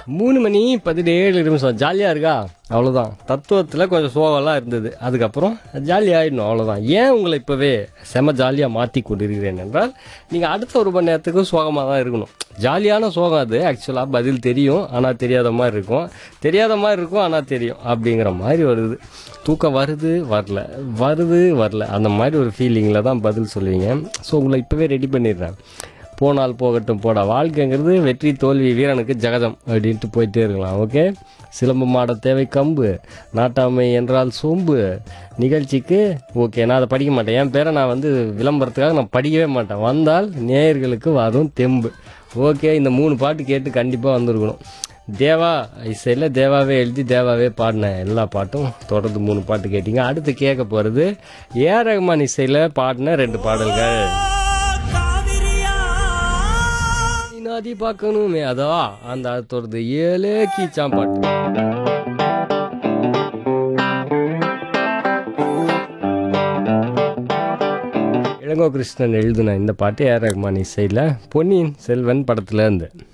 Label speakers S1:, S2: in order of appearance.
S1: மூணு மணி பதினேழு நிமிஷம் ஜாலியாக இருக்கா அவ்வளோதான் தத்துவத்தில் கொஞ்சம் சோகம்லாம் இருந்தது அதுக்கப்புறம் ஜாலியாகிடணும் அவ்வளோதான் ஏன் உங்களை இப்போவே செம ஜாலியாக மாற்றி கொண்டிருக்கிறேன் என்றால் நீங்கள் அடுத்த ஒரு மணி நேரத்துக்கு சோகமாக தான் இருக்கணும் ஜாலியான சோகம் அது ஆக்சுவலாக பதில் தெரியும் ஆனால் தெரியாத மாதிரி இருக்கும் தெரியாத மாதிரி இருக்கும் ஆனால் தெரியும் அப்படிங்கிற மாதிரி வருது தூக்கம் வருது வரல வருது வரல அந்த மாதிரி ஒரு ஃபீலிங்கில் தான் பதில் சொல்லுவீங்க ஸோ உங்களை இப்போவே ரெடி பண்ணிடுறேன் போனால் போகட்டும் போட வாழ்க்கைங்கிறது வெற்றி தோல்வி வீரனுக்கு ஜகதம் அப்படின்ட்டு போயிட்டே இருக்கலாம் ஓகே சிலம்பம் ஆட தேவை கம்பு நாட்டாமை என்றால் சோம்பு நிகழ்ச்சிக்கு ஓகே நான் அதை படிக்க மாட்டேன் என் பேரை நான் வந்து விளம்பரத்துக்காக நான் படிக்கவே மாட்டேன் வந்தால் நேயர்களுக்கு வரும் தெம்பு ஓகே இந்த மூணு பாட்டு கேட்டு கண்டிப்பாக வந்திருக்கணும் தேவா இசையில் தேவாவே எழுதி தேவாவே பாடின எல்லா பாட்டும் தொடர்ந்து மூணு பாட்டு கேட்டீங்க அடுத்து கேட்க போகிறது ஏ ரஹ்மான் இசையில் பாடின ரெண்டு பாடல்கள் நதி பார்க்கணுமே அதவா அந்த அடுத்தது ஏழே கீச்சாம் பாட்டு இளங்கோ கிருஷ்ணன் எழுதின இந்த பாட்டு ஏ ரஹ்மான் இசையில் பொன்னியின் செல்வன் படத்துல இருந்து